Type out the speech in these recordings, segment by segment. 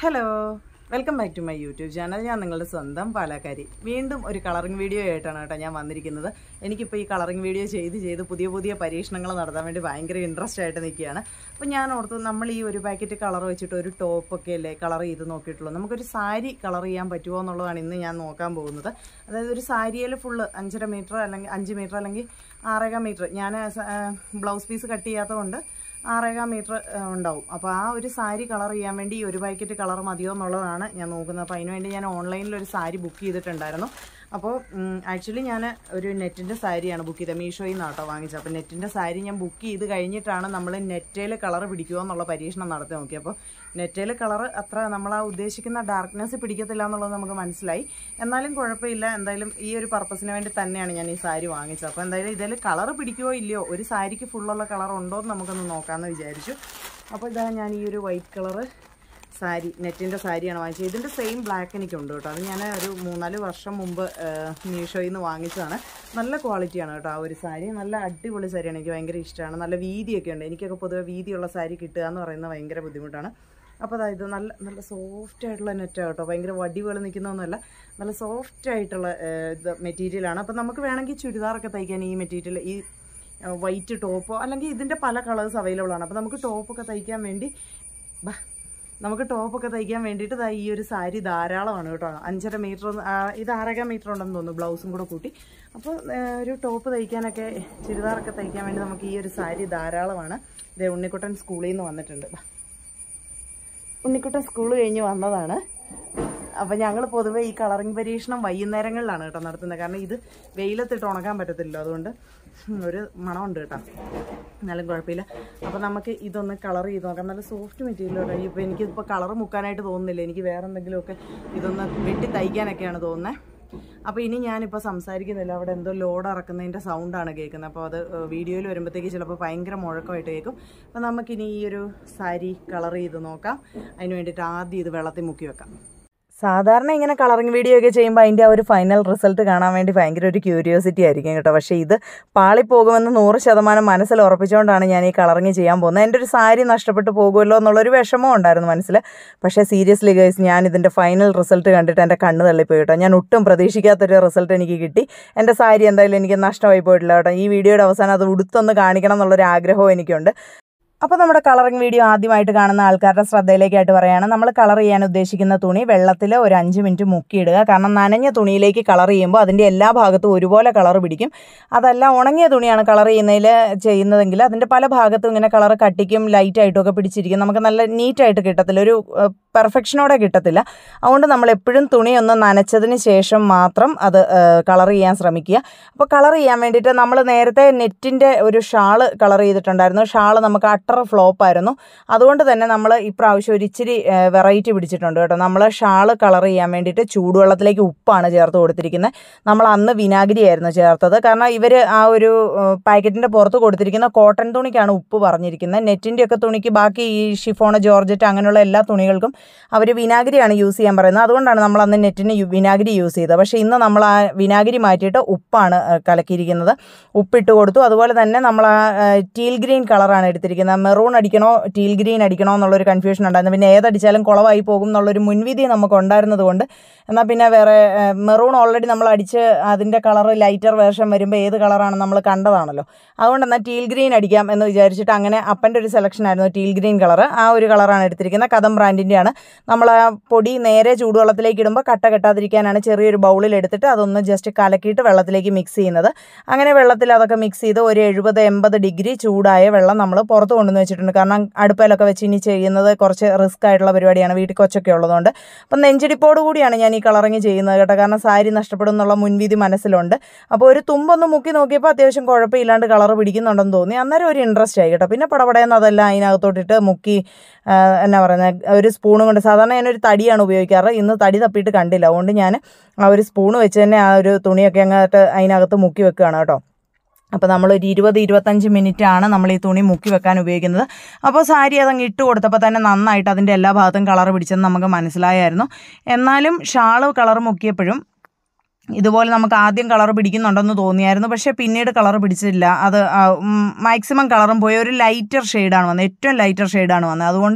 Hello welcome back to my YouTube channel ഞാൻ നിങ്ങളുടെ സ്വന്തം പാലക്കാരി വീണ്ടും ഒരു കളറിംഗ് വീഡിയോ ആയിട്ടാണ് കേട്ടോ ഞാൻ വന്നിരിക്കുന്നത് എനിക്കിപ്പോൾ ഈ കളറിംഗ് വീഡിയോ ചെയ്ത് ചെയ്ത് പുതിയ പുതിയ പരീക്ഷണങ്ങൾ നടത്താൻ വേണ്ടി ഭയങ്കര ഇൻട്രസ്റ്റ് ആയിട്ട് നിൽക്കുകയാണ് അപ്പോൾ ഞാൻ ഓർത്തു നമ്മൾ ഈ ഒരു പാക്കറ്റ് കളർ വെച്ചിട്ട് ഒരു ടോപ്പൊക്കെ അല്ലേ കളർ ചെയ്ത് നോക്കിയിട്ടുള്ളൂ നമുക്കൊരു സാരി കളർ ചെയ്യാൻ പറ്റുമോ എന്നുള്ളതാണ് ഇന്ന് ഞാൻ നോക്കാൻ പോകുന്നത് അതായത് ഒരു സാരിയിൽ ഫുള്ള് അഞ്ചര മീറ്റർ അല്ലെങ്കിൽ അഞ്ച് മീറ്റർ അല്ലെങ്കിൽ ആറേകാൽ മീറ്റർ ഞാൻ ബ്ലൗസ് പീസ് കട്ട് ചെയ്യാത്തതുകൊണ്ട് ആറേകാൽ മീറ്റർ ഉണ്ടാവും അപ്പോൾ ആ ഒരു സാരി കളർ ചെയ്യാൻ വേണ്ടി ഈ ഒരു പാക്കറ്റ് കളർ മതിയോ എന്നുള്ളതാണ് ഞാൻ നോക്കുന്നത് അപ്പോൾ അതിനുവേണ്ടി ഞാൻ ഓൺലൈനിൽ ഒരു സാരി ബുക്ക് ചെയ്തിട്ടുണ്ടായിരുന്നു അപ്പോൾ ആക്ച്വലി ഞാൻ ഒരു നെറ്റിൻ്റെ സാരിയാണ് ബുക്ക് ചെയ്തത് മീഷോയിൽ നിന്നാണ് കേട്ടോ വാങ്ങിച്ചത് അപ്പോൾ നെറ്റിൻ്റെ സാരി ഞാൻ ബുക്ക് ചെയ്ത് കഴിഞ്ഞിട്ടാണ് നമ്മൾ നെറ്റയിൽ കളർ പിടിക്കുമോ എന്നുള്ള പരീക്ഷണം നടത്തി നോക്കി അപ്പോൾ നെറ്റയിൽ കളർ അത്ര നമ്മൾ ആ ഉദ്ദേശിക്കുന്ന ഡാർക്ക്നെസ് പിടിക്കത്തില്ല എന്നുള്ളത് നമുക്ക് മനസ്സിലായി എന്നാലും കുഴപ്പമില്ല എന്തായാലും ഈ ഒരു പർപ്പസിന് വേണ്ടി തന്നെയാണ് ഞാൻ ഈ സാരി വാങ്ങിച്ചത് അപ്പോൾ എന്തായാലും ഇതിൽ കളർ പിടിക്കുമോ ഇല്ലയോ ഒരു സാരിക്ക് ഫുള്ളുള്ള കളർ ഉണ്ടോ എന്ന് നമുക്കൊന്ന് നോക്കാമെന്ന് വിചാരിച്ചു അപ്പോൾ ഇതാ ഞാൻ ഈ ഒരു വൈറ്റ് കളറ് സാരി നെറ്റിൻ്റെ സാരിയാണ് വാങ്ങിച്ചത് ഇതിൻ്റെ സെയിം ബ്ലാക്ക് എനിക്കുണ്ട് കേട്ടോ അത് ഞാൻ ഒരു മൂന്നാല് വർഷം മുമ്പ് മീഷോയിൽ നിന്ന് വാങ്ങിച്ചതാണ് നല്ല ക്വാളിറ്റിയാണ് കേട്ടോ ആ ഒരു സാരി നല്ല അടിപൊളി സാരിയാണ് എനിക്ക് ഭയങ്കര ഇഷ്ടമാണ് നല്ല വീതിയൊക്കെ ഉണ്ട് എനിക്കൊക്കെ പൊതുവെ വീതിയുള്ള സാരി കിട്ടുക എന്ന് പറയുന്നത് ഭയങ്കര ബുദ്ധിമുട്ടാണ് അപ്പോൾ അതായത് നല്ല നല്ല സോഫ്റ്റ് ആയിട്ടുള്ള നെറ്റാണ് കേട്ടോ ഭയങ്കര വടി പോലെ നിൽക്കുന്നതൊന്നുമല്ല നല്ല സോഫ്റ്റ് ആയിട്ടുള്ള ഇത് മെറ്റീരിയലാണ് അപ്പോൾ നമുക്ക് വേണമെങ്കിൽ ചുരിദാറൊക്കെ തയ്ക്കാൻ ഈ മെറ്റീരിയൽ ഈ വൈറ്റ് ടോപ്പോ അല്ലെങ്കിൽ ഇതിൻ്റെ പല കളേഴ്സ് അവൈലബിൾ ആണ് അപ്പോൾ നമുക്ക് ടോപ്പൊക്കെ തയ്ക്കാൻ വേണ്ടി ബാ നമുക്ക് ടോപ്പൊക്കെ തയ്ക്കാൻ വേണ്ടിയിട്ട് ദാ ഈ ഒരു സാരി ധാരാളമാണ് കേട്ടോ അഞ്ചര മീറ്റർ ഇത് ആറര മീറ്റർ ഉണ്ടെന്ന് തോന്നുന്നു ബ്ലൗസും കൂടെ കൂട്ടി അപ്പോൾ ഒരു ടോപ്പ് തയ്ക്കാനൊക്കെ ചുരിദാറൊക്കെ തയ്ക്കാൻ വേണ്ടി നമുക്ക് ഈ ഒരു സാരി ധാരാളമാണ് ഇതേ ഉണ്ണിക്കുട്ടൻ സ്കൂളിൽ നിന്ന് വന്നിട്ടുണ്ട് ബാ. ഉണ്ണിക്കുട്ടൻ സ്കൂൾ കഴിഞ്ഞ് വന്നതാണ് അപ്പം ഞങ്ങൾ പൊതുവെ ഈ കളറിംഗ് പരീക്ഷണം വൈകുന്നേരങ്ങളിലാണ് കേട്ടോ നടത്തുന്നത് കാരണം ഇത് വെയിലത്തിട്ട് ഉണക്കാൻ പറ്റത്തില്ല അതുകൊണ്ട് ഒരു മണമുണ്ട് കേട്ടോ എന്നാലും കുഴപ്പമില്ല അപ്പോൾ നമുക്ക് ഇതൊന്ന് കളർ ചെയ്ത് നോക്കാം നല്ല സോഫ്റ്റ് മെറ്റീരിയൽ കേട്ടോ ഇപ്പോൾ എനിക്കിപ്പോൾ കളർ മുക്കാനായിട്ട് തോന്നുന്നില്ല എനിക്ക് വേറെ എന്തെങ്കിലുമൊക്കെ ഇതൊന്ന് വെട്ടി തയ്ക്കാനൊക്കെയാണ് തോന്നുന്നത് അപ്പോൾ ഇനി ഞാനിപ്പോൾ സംസാരിക്കുന്നില്ല അവിടെ എന്തോ ലോഡ് ഇറക്കുന്നതിൻ്റെ സൗണ്ടാണ് കേൾക്കുന്നത് അപ്പോൾ അത് വീഡിയോയിൽ വരുമ്പോഴത്തേക്ക് ചിലപ്പോൾ ഭയങ്കര മുഴക്കമായിട്ട് കേൾക്കും അപ്പോൾ നമുക്കിനി ഈ ഒരു സാരി കളർ ചെയ്ത് നോക്കാം അതിന് വേണ്ടിയിട്ട് ആദ്യം ഇത് വെള്ളത്തിൽ മുക്കി വെക്കാം സാധാരണ ഇങ്ങനെ കളറിങ് വീഡിയോ ഒക്കെ ചെയ്യുമ്പോൾ അതിൻ്റെ ആ ഒരു ഫൈനൽ റിസൾട്ട് കാണാൻ വേണ്ടി ഭയങ്കര ഒരു ക്യൂരിയോസിറ്റി ആയിരിക്കും കേട്ടോ പക്ഷേ ഇത് പാളിപ്പോകുമെന്ന് നൂറ് ശതമാനം മനസ്സിൽ ഉറപ്പിച്ചുകൊണ്ടാണ് ഞാൻ ഈ കളറിങ് ചെയ്യാൻ പോകുന്നത് എൻ്റെ ഒരു സാരി നഷ്ടപ്പെട്ടു പോകുമല്ലോ എന്നുള്ളൊരു വിഷമം ഉണ്ടായിരുന്നു മനസ്സിൽ പക്ഷേ സീരിയസ്ലി ഗൈസ് ഞാൻ ഇതിൻ്റെ ഫൈനൽ റിസൾട്ട് കണ്ടിട്ട് എൻ്റെ കണ്ണ് തള്ളിപ്പോയി കേട്ടോ ഞാൻ ഒട്ടും പ്രതീക്ഷിക്കാത്തൊരു റിസൾട്ട് എനിക്ക് കിട്ടി എൻ്റെ സാരി എന്തായാലും എനിക്ക് നഷ്ടമായി പോയിട്ടില്ല കേട്ടോ ഈ വീഡിയോയുടെ അവസാനം അത് ഉടുത്തൊന്ന് കാണിക്കണം എന്നുള്ളൊരു ആഗ്രഹവും എനിക്കുണ്ട് അപ്പോൾ നമ്മുടെ കളറിംഗ് വീഡിയോ ആദ്യമായിട്ട് കാണുന്ന ആൾക്കാരുടെ ശ്രദ്ധയിലേക്കായിട്ട് പറയുകയാണ് നമ്മൾ കളർ ചെയ്യാൻ ഉദ്ദേശിക്കുന്ന തുണി വെള്ളത്തിൽ ഒരു അഞ്ച് മിനിറ്റ് മുക്കിയിടുക കാരണം നനഞ്ഞ തുണിയിലേക്ക് കളർ ചെയ്യുമ്പോൾ അതിൻ്റെ എല്ലാ ഭാഗത്തും ഒരുപോലെ കളർ പിടിക്കും അതല്ല ഉണങ്ങിയ തുണിയാണ് കളർ ചെയ്യുന്നതിൽ ചെയ്യുന്നതെങ്കിൽ അതിൻ്റെ പല ഭാഗത്തും ഇങ്ങനെ കളർ കട്ടിക്കും ലൈറ്റായിട്ടും ഒക്കെ പിടിച്ചിരിക്കും നമുക്ക് നല്ല നീറ്റായിട്ട് കിട്ടത്തില്ല ഒരു പെർഫെക്ഷനോടെ കിട്ടത്തില്ല അതുകൊണ്ട് നമ്മൾ എപ്പോഴും തുണി ഒന്ന് നനച്ചതിന് ശേഷം മാത്രം അത് കളർ ചെയ്യാൻ ശ്രമിക്കുക അപ്പോൾ കളർ ചെയ്യാൻ വേണ്ടിയിട്ട് നമ്മൾ നേരത്തെ നെറ്റിൻ്റെ ഒരു ഷാള് കളർ ചെയ്തിട്ടുണ്ടായിരുന്നു ഷാള് നമുക്ക് അട്ടർ ഫ്ലോപ്പായിരുന്നു അതുകൊണ്ട് തന്നെ നമ്മൾ ഇപ്രാവശ്യം ഒരു ഇച്ചിരി വെറൈറ്റി പിടിച്ചിട്ടുണ്ട് കേട്ടോ നമ്മൾ ഷാള് കളർ ചെയ്യാൻ വേണ്ടിയിട്ട് ചൂടുവെള്ളത്തിലേക്ക് ഉപ്പാണ് ചേർത്ത് കൊടുത്തിരിക്കുന്നത് നമ്മൾ അന്ന് വിനാഗിരി ആയിരുന്നു ചേർത്തത് കാരണം ഇവർ ആ ഒരു പാക്കറ്റിൻ്റെ പുറത്ത് കൊടുത്തിരിക്കുന്ന കോട്ടൺ തുണിക്കാണ് ഉപ്പ് പറഞ്ഞിരിക്കുന്നത് നെറ്റിൻ്റെ ഒക്കെ തുണിക്ക് ബാക്കി ഈ ഷിഫോണ് ജോർജറ്റ് അങ്ങനെയുള്ള എല്ലാ തുണികൾക്കും അവർ വിനാഗിരിയാണ് യൂസ് ചെയ്യാൻ പറയുന്നത് അതുകൊണ്ടാണ് നമ്മൾ അന്ന് നെറ്റിന് വിനാഗിരി യൂസ് ചെയ്തത് പക്ഷേ ഇന്ന് നമ്മൾ ആ വിനാഗിരി മാറ്റിയിട്ട് ഉപ്പാണ് കലക്കിയിരിക്കുന്നത് ഉപ്പിട്ട് കൊടുത്തു അതുപോലെ തന്നെ നമ്മൾ ആ ടീൽ ഗ്രീൻ കളറാണ് എടുത്തിരിക്കുന്നത് മെറൂൺ അടിക്കണോ ടീൽ ഗ്രീൻ അടിക്കണോ എന്നുള്ളൊരു കൺഫ്യൂഷൻ ഉണ്ടായിരുന്നു പിന്നെ ഏതടിച്ചാലും കുളമായി പോകും എന്നുള്ളൊരു മുൻവിധി നമുക്ക് ഉണ്ടായിരുന്നത് കൊണ്ട് എന്നാൽ പിന്നെ വേറെ മെറൂൺ ഓൾറെഡി നമ്മൾ അടിച്ച് അതിൻ്റെ കളർ ലൈറ്റർ വേർഷൻ വരുമ്പോൾ ഏത് കളറാണ് നമ്മൾ കണ്ടതാണല്ലോ അതുകൊണ്ട് എന്നാൽ ടീൽ ഗ്രീൻ അടിക്കാം എന്ന് വിചാരിച്ചിട്ട് അങ്ങനെ അപ്പൻ്റെ ഒരു സെലക്ഷൻ ആയിരുന്നു ടീൽ ഗ്രീൻ കളർ ആ ഒരു കളറാണ് എടുത്തിരിക്കുന്നത് കഥം ബ്രാൻഡിൻ്റെയാണ് നമ്മൾ ആ പൊടി നേരെ ചൂടുവെള്ളത്തിലേക്ക് ഇടുമ്പോൾ കട്ട കെട്ടാതിരിക്കാനാണ് ചെറിയൊരു ബൗളിൽ എടുത്തിട്ട് അതൊന്ന് ജസ്റ്റ് കലക്കിയിട്ട് വെള്ളത്തിലേക്ക് മിക്സ് ചെയ്യുന്നത് അങ്ങനെ വെള്ളത്തിൽ അതൊക്കെ മിക്സ് ചെയ്ത് ഒരു എഴുപത് എൺപത് ഡിഗ്രി ചൂടായ വെള്ളം നമ്മൾ പുറത്ത് കൊണ്ടുവന്ന് വെച്ചിട്ടുണ്ട് കാരണം അടുപ്പിലൊക്കെ വെച്ച് ഇനി ചെയ്യുന്നത് കുറച്ച് റിസ്ക് ആയിട്ടുള്ള പരിപാടിയാണ് വീട്ടിൽ കൊച്ചൊക്കെ ഉള്ളതുകൊണ്ട് അപ്പം നെഞ്ചിടിപ്പോട് കൂടിയാണ് ഞാൻ ഈ കളറിങ് ചെയ്യുന്നത് കേട്ടോ കാരണം സാരി നഷ്ടപ്പെടും എന്നുള്ള മുൻവിധി മനസ്സിലുണ്ട് അപ്പോൾ ഒരു തുമ്പൊന്ന് മുക്കി നോക്കിയപ്പോൾ അത്യാവശ്യം കുഴപ്പമില്ലാണ്ട് കളർ പിടിക്കുന്നുണ്ടെന്ന് തോന്നി അന്നേരം ഒരു ഇൻട്രസ്റ്റ് ആയി കേട്ടോ പിന്നെ പടപടയെന്ന് അതെല്ലാം അതിനകത്തോട്ടിട്ട് മുക്കി എന്നാ പറയുന്നത് ഒരു സ്പൂണും കൊണ്ട് സാധാരണ ഞാനൊരു തടിയാണ് ഉപയോഗിക്കാറ് ഇന്ന് തടി തപ്പിയിട്ട് കണ്ടില്ല അതുകൊണ്ട് ഞാൻ ആ ഒരു സ്പൂൺ വെച്ച് തന്നെ ആ ഒരു തുണിയൊക്കെ അങ്ങോട്ട് അതിനകത്ത് മുക്കി വെക്കുകയാണ് കേട്ടോ അപ്പോൾ നമ്മളൊരു ഇരുപത് ഇരുപത്തഞ്ച് മിനിറ്റ് ആണ് നമ്മൾ ഈ തുണി മുക്കി വെക്കാൻ ഉപയോഗിക്കുന്നത് അപ്പോൾ സാരി അതങ്ങ് ഇട്ട് കൊടുത്തപ്പോൾ തന്നെ നന്നായിട്ട് അതിൻ്റെ എല്ലാ ഭാഗത്തും കളർ പിടിച്ചെന്ന് നമുക്ക് മനസ്സിലായായിരുന്നു എന്നാലും ഷാള് കളർ മുക്കിയപ്പോഴും ഇതുപോലെ നമുക്ക് ആദ്യം കളർ പിടിക്കുന്നുണ്ടെന്ന് തോന്നിയായിരുന്നു പക്ഷേ പിന്നീട് കളർ പിടിച്ചില്ല അത് മാക്സിമം കളറും പോയി ഒരു ലൈറ്റർ ഷെയ്ഡാണ് വന്നത് ഏറ്റവും ലൈറ്റർ ഷെയ്ഡാണ് വന്നത് അതുകൊണ്ട്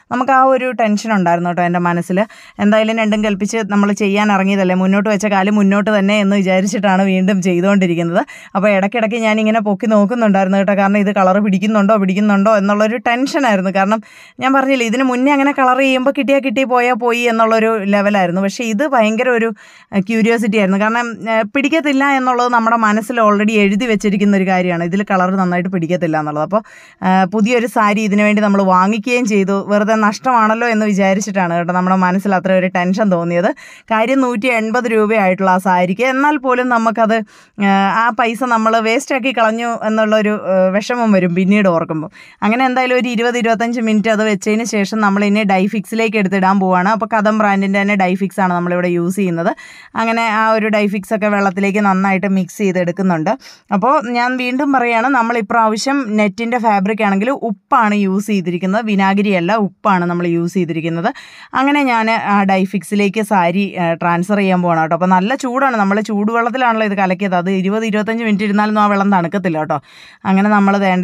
നമുക്ക് ആ ഒരു ടെൻഷൻ ഉണ്ടായിരുന്നു കേട്ടോ എൻ്റെ മനസ്സിൽ എന്തായാലും രണ്ടും കൽപ്പിച്ച് നമ്മൾ ചെയ്യാൻ ഇറങ്ങിയതല്ലേ മുന്നോട്ട് വെച്ച കാലം മുന്നോട്ട് തന്നെ എന്ന് വിചാരിച്ചിട്ടാണ് വീണ്ടും ചെയ്തുകൊണ്ടിരിക്കുന്നത് അപ്പോൾ ഇടയ്ക്കിടയ്ക്ക് ഞാനിങ്ങനെ പൊക്കി നോക്കുന്നുണ്ടായിരുന്നു കേട്ടോ കാരണം ഇത് കളർ പിടിക്കുന്നുണ്ടോ പിടിക്കുന്നുണ്ടോ എന്നുള്ളൊരു ടെൻഷനായിരുന്നു കാരണം ഞാൻ പറഞ്ഞില്ലേ ഇതിന് മുന്നേ അങ്ങനെ കളർ ചെയ്യുമ്പോൾ കിട്ടിയാൽ കിട്ടി പോയാൽ പോയി എന്നുള്ളൊരു ലെവലായിരുന്നു പക്ഷേ ഇത് ഭയങ്കര ഒരു ക്യൂരിയോസിറ്റി ആയിരുന്നു കാരണം ഏഹ്, പിടിക്കത്തില്ല എന്നുള്ളത് നമ്മുടെ മനസ്സിൽ ഓൾറെഡി എഴുതി വെച്ചിരിക്കുന്ന ഒരു കാര്യമാണ് ഇതിൽ കളർ നന്നായിട്ട് പിടിക്കത്തില്ല എന്നുള്ളത് അപ്പോൾ ഏഹ്, പുതിയൊരു സാരി ഇതിനു വേണ്ടി നമ്മൾ വാങ്ങിക്കുകയും ചെയ്തു വെറുതെ നഷ്ടമാണല്ലോ എന്ന് വിചാരിച്ചിട്ടാണ് കേട്ടോ നമ്മുടെ മനസ്സിൽ അത്ര ഒരു ടെൻഷൻ തോന്നിയത് കാര്യം നൂറ്റി എൺപത് രൂപയായിട്ടുള്ള ആ സാരിക്ക് എന്നാൽ പോലും നമുക്കത് ഏഹ്, ആ പൈസ നമ്മൾ വേസ്റ്റാക്കി കളഞ്ഞു എന്നുള്ളൊരു ഏഹ്, വിഷമം വരും പിന്നീട് ഓർക്കുമ്പോൾ അങ്ങനെ എന്തായാലും ഒരു ഇരുപത് ഇരുപത്തഞ്ച് മിനിറ്റ് അത് വെച്ചതിന് ശേഷം നമ്മൾ ഇനി ഡൈഫിക്സിലേക്ക് എടുത്തിടാൻ പോവാണ് അപ്പോൾ കഥം ബ്രാൻഡിൻ്റെ തന്നെ ഡൈഫിക്സ് ആണ് നമ്മളിവിടെ യൂസ് ചെയ്യുന്നത് അങ്ങനെ ആ ഒരു ഡൈഫിക്സ് ഒക്കെ വെള്ളത്തിലേക്ക് നന്നായിട്ട് മിക്സ് ചെയ്തെടുക്കുന്നുണ്ട് അപ്പോൾ ഞാൻ വീണ്ടും പറയുകയാണ് നമ്മൾ ഇപ്രാവശ്യം നെറ്റിൻ്റെ ഫാബ്രിക് ആണെങ്കിൽ ഉപ്പാണ് യൂസ് ചെയ്തിരിക്കുന്നത് വിനാഗിരിയല്ല ഉപ്പാണ് നമ്മൾ യൂസ് ചെയ്തിരിക്കുന്നത് അങ്ങനെ ഞാൻ ആ ഡൈഫിക്സിലേക്ക് സാരി ട്രാൻസ്ഫർ ചെയ്യാൻ പോകണം കേട്ടോ അപ്പോൾ നല്ല ചൂടാണ് നമ്മൾ ചൂടുവെള്ളത്തിലാണല്ലോ ഇത് കലക്കിയത് അത് ഇരുപത് ഇരുപത്തഞ്ച് മിനിറ്റ് ഇരുന്നാലൊന്നും ആ വെള്ളം തണുക്കത്തില്ല കേട്ടോ അങ്ങനെ നമ്മൾ വേണ്ട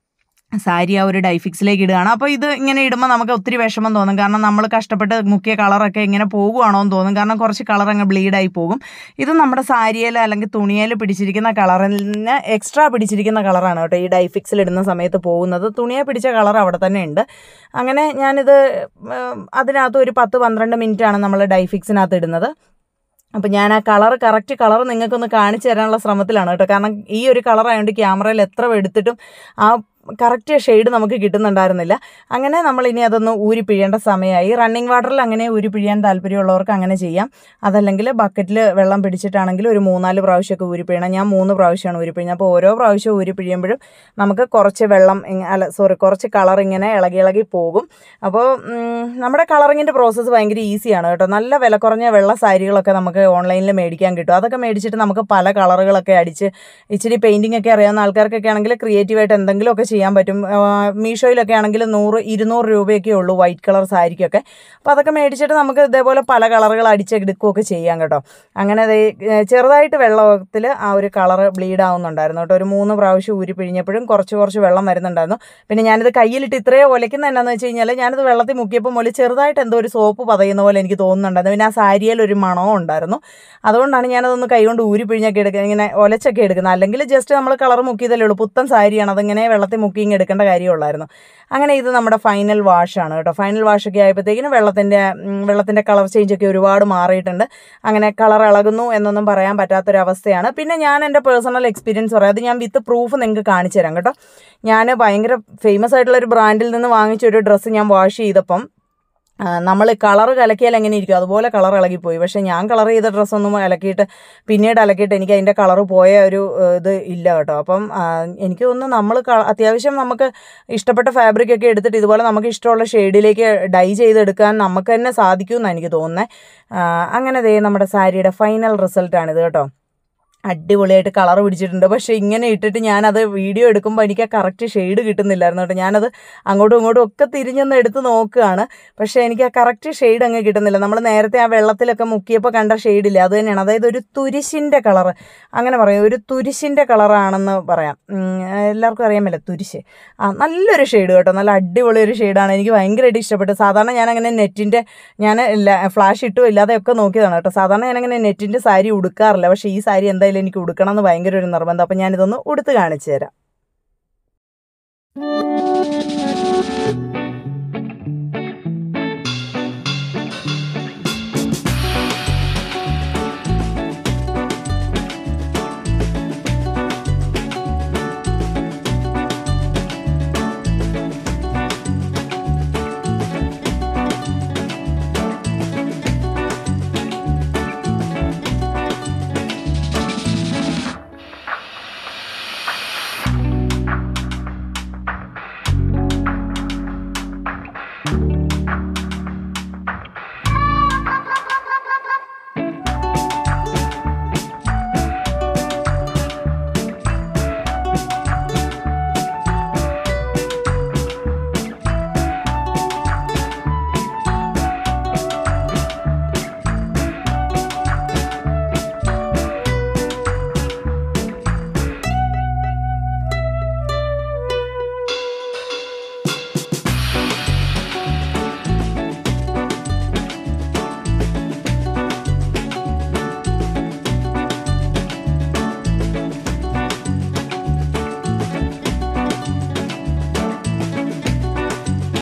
സാരി ആ ഒരു ഡൈഫിക്സിലേക്ക് ഇടുകയാണ് അപ്പോൾ ഇത് ഇങ്ങനെ ഇടുമ്പോൾ നമുക്ക് ഒത്തിരി വിഷമം തോന്നും കാരണം നമ്മൾ കഷ്ടപ്പെട്ട് മുക്കിയ കളറൊക്കെ ഇങ്ങനെ പോകുവാണോ എന്ന് തോന്നും കാരണം കുറച്ച് കളർ അങ്ങ് ബ്ലീഡായി പോകും ഇത് നമ്മുടെ സാരിയിൽ അല്ലെങ്കിൽ തുണിയിൽ പിടിച്ചിരിക്കുന്ന കളറിന് എക്സ്ട്രാ പിടിച്ചിരിക്കുന്ന കളറാണ് കേട്ടോ ഈ ഡൈഫിക്സിൽ ഇടുന്ന സമയത്ത് പോകുന്നത് തുണിയെ പിടിച്ച കളർ അവിടെ തന്നെ ഉണ്ട് അങ്ങനെ ഞാനിത് ഉം, അതിനകത്ത് ഒരു പത്ത് പന്ത്രണ്ട് മിനിറ്റാണ് നമ്മൾ ഡൈഫിക്സിനകത്ത് ഇടുന്നത് അപ്പം ഞാൻ ആ കളർ കറക്റ്റ് കളർ നിങ്ങൾക്കൊന്ന് കാണിച്ചു തരാനുള്ള ശ്രമത്തിലാണ് കേട്ടോ കാരണം ഈ ഒരു കളർ ആയതുകൊണ്ട് ക്യാമറയിൽ എത്ര എടുത്തിട്ടും ആ കറക്റ്റ് ഷെയ്ഡ് നമുക്ക് കിട്ടുന്നുണ്ടായിരുന്നില്ല അങ്ങനെ നമ്മൾ ഇനി അതൊന്ന് ഊരി പിഴിയേണ്ട സമയമായി റണ്ണിങ് വാട്ടറിൽ അങ്ങനെ ഊരി പിഴിയാൻ താല്പര്യമുള്ളവർക്ക് അങ്ങനെ ചെയ്യാം അതല്ലെങ്കിൽ ബക്കറ്റിൽ വെള്ളം പിടിച്ചിട്ടാണെങ്കിൽ ഒരു മൂന്നാല് പ്രാവശ്യമൊക്കെ ഊരി പിഴിയണം ഞാൻ മൂന്ന് പ്രാവശ്യമാണ് ഊരി പിഴിഞ്ഞത് അപ്പോൾ ഓരോ പ്രാവശ്യം ഊരി പിഴിയുമ്പോഴും നമുക്ക് കുറച്ച് വെള്ളം ഇങ്ങ- അല്ല സോറി കുറച്ച് കളർ ഇങ്ങനെ ഇളകി ഇളകി പോകും അപ്പോൾ ഉം, നമ്മുടെ കളറിങ്ങിൻ്റെ പ്രോസസ്സ് ഭയങ്കര ഈസിയാണ് കേട്ടോ നല്ല വില കുറഞ്ഞ വെള്ള സാരികളൊക്കെ നമുക്ക് ഓൺലൈനിൽ മേടിക്കാൻ കിട്ടും അതൊക്കെ മേടിച്ചിട്ട് നമുക്ക് പല കളറുകളൊക്കെ അടിച്ച് ഇച്ചിരി പെയിൻറ്റിംഗ് ഒക്കെ അറിയാവുന്ന ആൾക്കാർക്കൊക്കെ ആണെങ്കിൽ ക്രിയേറ്റീവായിട്ട് എന്തെങ്കിലുമൊക്കെ ചെയ്യാൻ പറ്റും ആ, മീഷോയിലൊക്കെ ആണെങ്കിൽ നൂറ് ഇരുന്നൂറ് രൂപയൊക്കെ ഉള്ളൂ വൈറ്റ് കളർ സാരിക്കൊക്കെ അപ്പോൾ അതൊക്കെ മേടിച്ചിട്ട് നമുക്ക് ഇതേപോലെ പല കളറുകൾ അടിച്ചെടുക്കുകയൊക്കെ ചെയ്യാം കേട്ടോ അങ്ങനെ ദേ, ഏ, ചെറുതായിട്ട് വെള്ളത്തിൽ ആ ഒരു കളർ ബ്ലീഡ് ആവുന്നുണ്ടായിരുന്നു കേട്ടോ ഒരു മൂന്ന് പ്രാവശ്യം ഊരി പിഴിഞ്ഞപ്പോഴും കുറച്ച് കുറച്ച് വെള്ളം വരുന്നുണ്ടായിരുന്നു പിന്നെ ഞാനിത് കയ്യിലിട്ട് ഇത്രയോ ഒലയ്ക്കുന്ന എന്നാന്ന് വെച്ച് കഴിഞ്ഞാൽ ഞാനിത് വെള്ളത്തിൽ മുക്കിയപ്പോൾ മുതൽ ചെറുതായിട്ട് എന്തോ ഒരു സോപ്പ് പതയുന്ന പോലെ എനിക്ക് തോന്നുന്നുണ്ടായിരുന്നു പിന്നെ ആ സാരിയിൽ ഒരു മണവും ഉണ്ടായിരുന്നു അതുകൊണ്ടാണ് ഞാനതൊന്ന് കൈകൊണ്ട് ഊരി പിഴിഞ്ഞൊക്കെ എടുക്കുക ഇങ്ങനെ ഒലച്ചൊക്കെ എടുക്കുന്നത് അല്ലെങ്കിൽ ജസ്റ്റ് നമ്മൾ കളർ മുക്കിയതല്ലേ ഉള്ളൂ പുത്തൻ സാരിയാണ് അതിങ്ങനെ വെള്ളത്തിൽ മുക്കി ഇങ്ങ് എടുക്കേണ്ട കാര്യമുള്ളായിരുന്നു അങ്ങനെ ഇത് നമ്മുടെ ഫൈനൽ വാഷാണ് കേട്ടോ ഫൈനൽ വാഷൊക്കെ ആയപ്പോഴത്തേക്കിന് വെള്ളത്തിൻ്റെ വെള്ളത്തിൻ്റെ കളർ ചേഞ്ചൊക്കെ ഒരുപാട് മാറിയിട്ടുണ്ട് അങ്ങനെ കളർ ഇളകുന്നു എന്നൊന്നും പറയാൻ പറ്റാത്തൊരവസ്ഥയാണ് പിന്നെ ഞാൻ എൻ്റെ പേഴ്സണൽ എക്സ്പീരിയൻസ് പറയാം അത് ഞാൻ വിത്ത് പ്രൂഫ് നിങ്ങൾക്ക് കാണിച്ചു തരാം കേട്ടോ ഞാൻ ഭയങ്കര ഫേമസ് ആയിട്ടുള്ള ഒരു ബ്രാൻഡിൽ നിന്ന് വാങ്ങിച്ച ഒരു ഡ്രസ്സ് ഞാൻ വാഷ് ചെയ്തപ്പം നമ്മൾ കളർ കലക്കിയാൽ എങ്ങനെ ഇരിക്കും അതുപോലെ കളർ ഇളകിപ്പോയി പക്ഷേ ഞാൻ കളർ ചെയ്ത ഡ്രസ്സൊന്നും ഇളക്കിയിട്ട് പിന്നീട് ഇളക്കിയിട്ട് എനിക്ക് അതിൻ്റെ കളർ പോയ ഒരു ഏഹ്, ഇത് ഇല്ല കേട്ടോ അപ്പം ആ, എനിക്ക് തോന്നുന്നു നമ്മൾ അത്യാവശ്യം നമുക്ക് ഇഷ്ടപ്പെട്ട ഫാബ്രിക് ഒക്കെ എടുത്തിട്ട് ഇതുപോലെ നമുക്ക് ഇഷ്ടമുള്ള ഷെയ്ഡിലേക്ക് ഡൈ ചെയ്തെടുക്കാൻ നമുക്ക് തന്നെ സാധിക്കുമെന്നാണ് എനിക്ക് തോന്നുന്നത് അങ്ങനെ ദേ നമ്മുടെ സാരിയുടെ ഫൈനൽ റിസൾട്ടാണിത് കേട്ടോ അടിപൊളിയായിട്ട് കളർ പിടിച്ചിട്ടുണ്ട് പക്ഷേ ഇങ്ങനെ ഇട്ടിട്ട് ഞാനത് വീഡിയോ എടുക്കുമ്പോൾ എനിക്ക് ആ കറക്റ്റ് ഷെയ്ഡ് കിട്ടുന്നില്ലായിരുന്നു കേട്ടോ ഞാനത് അങ്ങോട്ടും ഇങ്ങോട്ടും ഒക്കെ തിരിഞ്ഞൊന്ന് എടുത്ത് നോക്കുകയാണ് പക്ഷേ എനിക്ക് ആ കറക്റ്റ് ഷെയ്ഡ് അങ്ങ് കിട്ടുന്നില്ല നമ്മൾ നേരത്തെ ആ വെള്ളത്തിലൊക്കെ മുക്കിയപ്പോൾ കണ്ട ഷെയ്ഡില്ല അത് തന്നെയാണ് അതായത് ഒരു തുരിശിൻ്റെ കളർ അങ്ങനെ പറയാം ഒരു തുരിശിൻ്റെ കളറാണെന്ന് പറയാം ഉം, എല്ലാവർക്കും അറിയാമല്ലോ തുരിശ് ആ നല്ലൊരു ഷെയ്ഡ് കേട്ടോ നല്ല അടിപൊളി ഒരു ഷെയ്ഡാണ് എനിക്ക് ഭയങ്കരമായിട്ട് ഇഷ്ടപ്പെട്ടു സാധാരണ ഞാൻ അങ്ങനെ നെറ്റിൻ്റെ ഞാൻ ഫ്ലാഷ് ഇട്ടും ഇല്ലാതെ ഒക്കെ നോക്കിയതാണ് കേട്ടോ സാധാരണ ഞാനങ്ങനെ നെറ്റിൻ്റെ സാരി ഉടുക്കാറില്ല പക്ഷേ ഈ സാരി എന്തായാലും എനിക്ക് ഉടുക്കണം എന്ന് ഭയങ്കര ഒരു നിർബന്ധം അപ്പം ഞാനിതൊന്ന് ഉടുത്ത് കാണിച്ചു തരാം